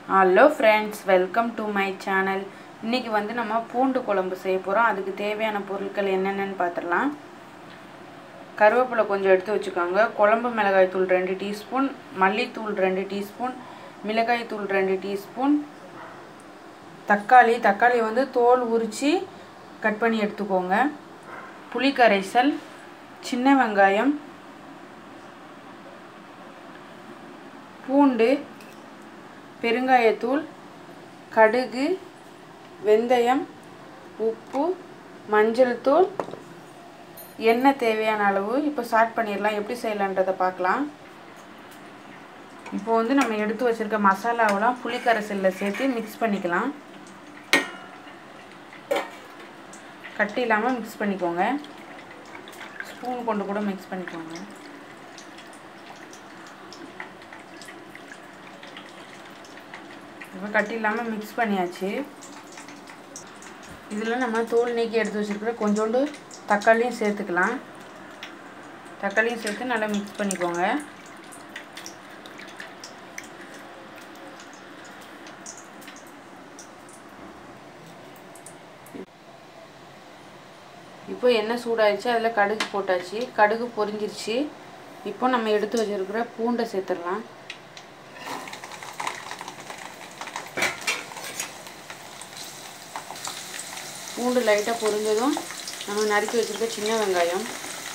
hello friends welcome to my channel இன்றைக்கி வந்து நம்ம பூண்டு குழம்பு செய்ய போகிறோம் அதுக்கு தேவையான பொருட்கள் என்னென்னு பார்த்துடலாம் கருவேப்பிலை கொஞ்சம் எடுத்து வச்சுக்கோங்க குழம்பு மிளகாய் தூள் ரெண்டு டீஸ்பூன் மல்லித்தூள் ரெண்டு டீஸ்பூன் மிளகாய் தூள் ரெண்டு டீஸ்பூன் தக்காளி தக்காளி வந்து தோல் உரித்து கட் பண்ணி எடுத்துக்கோங்க புளி கரைசல் சின்ன வெங்காயம் பூண்டு பெருங்காயத்தூள் கடுகு வெந்தயம் உப்பு மஞ்சள் தூள் எண்ணெய் தேவையான அளவு இப்போ ஸ்டார்ட் பண்ணிடலாம் எப்படி செய்யலான்றதை பார்க்கலாம் இப்போ வந்து நம்ம எடுத்து வச்சுருக்க மசாலாவெலாம் புளிக்கரைசலில் சேர்த்து மிக்ஸ் பண்ணிக்கலாம் கட்டி இல்லாமல் மிக்ஸ் பண்ணிக்கோங்க ஸ்பூன் கொண்டு கூட மிக்ஸ் பண்ணிக்கோங்க இப்போ கட்டி இல்லாமல் மிக்ஸ் பண்ணியாச்சு இதில் நம்ம தோல் நீக்கி எடுத்து வச்சுருக்கிற கொஞ்சோண்டு தக்காளியும் சேர்த்துக்கலாம் தக்காளியும் சேர்த்து நல்லா மிக்ஸ் பண்ணிக்கோங்க இப்போ எண்ணெய் சூடாயிடுச்சு அதில் கடுகு போட்டாச்சு கடுகு பொரிஞ்சிருச்சு இப்போ நம்ம எடுத்து வச்சுருக்கிற பூண்டை சேர்த்துடலாம் பூண்டு லைட்டாக பொரிஞ்சதும் நம்ம நறுக்கி வச்சுருக்க சின்ன வெங்காயம்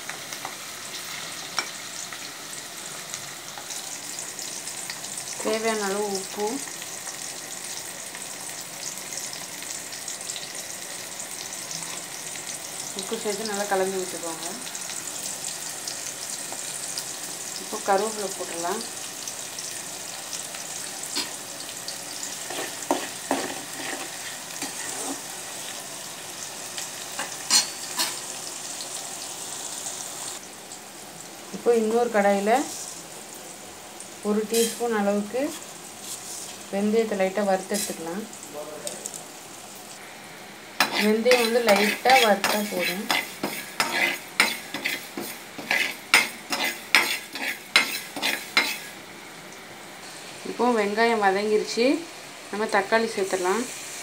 தேவையான அளவு உப்பு உப்பு சேர்த்து நல்லா கலந்து விட்டுக்கோங்க இப்போ கருவேப்பிலை போட்டுடலாம் இப்போ இன்னொரு கடாயில் ஒரு டீஸ்பூன் அளவுக்கு வெந்தயத்தை லைட்டாக வறுத்து எடுத்துக்கலாம் வெந்தயம் வந்து லைட்டாக வறுத்தா போதும் இப்போ வெங்காயம் வதங்கிருச்சு நம்ம தக்காளி சேர்த்துடலாம்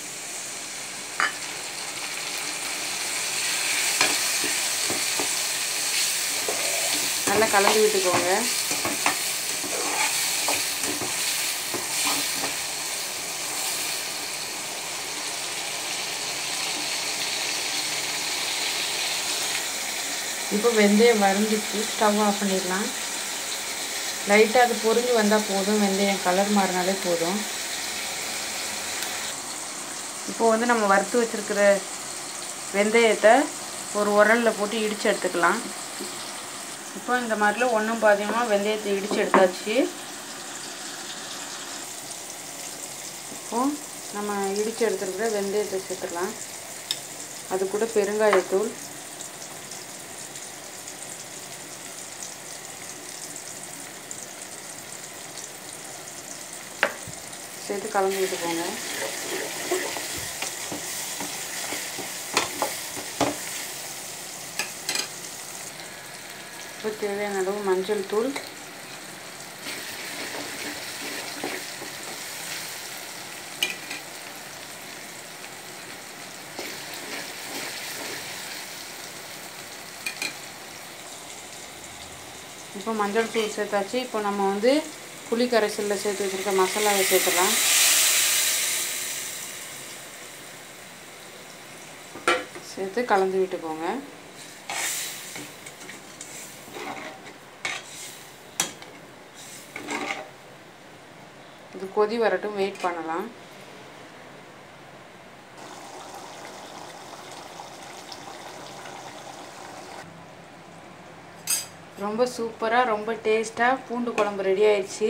நல்லா கலந்து விட்டுக்கோங்க இப்போ வெந்தயம் வறந்துச்சு ஸ்டவ் ஆஃப் பண்ணிடலாம் லைட்டாக அது பொரிஞ்சு வந்தால் போதும் வெந்தயம் கலர் மாறினாலே போதும் இப்போ வந்து நம்ம வறுத்து வச்சுருக்கிற வெந்தயத்தை ஒரு உரலில் போட்டு இடித்து எடுத்துக்கலாம் இப்போ இந்த மாதிரில ஒன்றும் பாதியமாக வெந்தயத்தை இடித்து எடுத்தாச்சு இப்போது நம்ம இடித்து எடுத்துருக்கிற வெந்தயத்தை சேர்த்துக்கலாம் அது கூட பெருங்காயத்தூள் சேர்த்து கலந்து விட்டுக்கோங்க இப்போ தேவையான அளவு மஞ்சள் தூள் இப்போ மஞ்சள் தூள் சேர்த்தாச்சு இப்போ நம்ம வந்து புளி கரைசலில் சேர்த்து வச்சுருக்க மசாலாவை சேர்த்துடலாம் சேர்த்து கலந்து விட்டுக்கோங்க இது கொதி வரட்டும் வெயிட் பண்ணலாம் ரொம்ப சூப்பராக ரொம்ப டேஸ்ட்டாக பூண்டு குழம்பு ரெடி ஆயிடுச்சு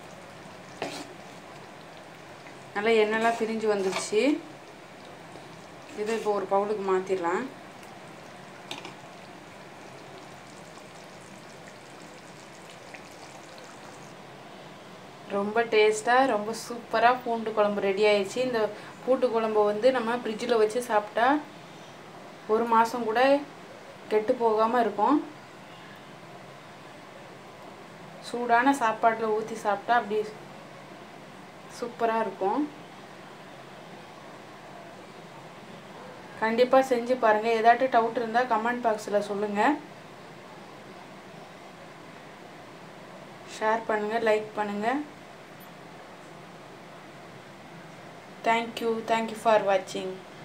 நல்லா எண்ணெய்லாம் பிரிஞ்சு வந்துடுச்சு இதை இப்போ ஒரு பவுலுக்கு மாற்றிடலாம் ரொம்ப டேஸ்ட்டாக ரொம்ப சூப்பராக பூண்டு குழம்பு ரெடி ஆயிடுச்சு இந்த பூண்டு குழம்பு வந்து நம்ம ஃப்ரிட்ஜில் வச்சு சாப்பிட்டா ஒரு மாதம் கூட கெட்டு போகாமல் இருக்கும் சூடான சாப்பாட்டில் ஊற்றி சாப்பிட்டா அப்படி சூப்பராக இருக்கும் கண்டிப்பாக செஞ்சு பாருங்கள் ஏதாட்டும் டவுட் இருந்தால் கமெண்ட் பாக்ஸில் சொல்லுங்கள் ஷேர் பண்ணுங்கள் லைக் பண்ணுங்கள் தேங்க்யூ தேங்க்யூ ஃபார் வாட்சிங்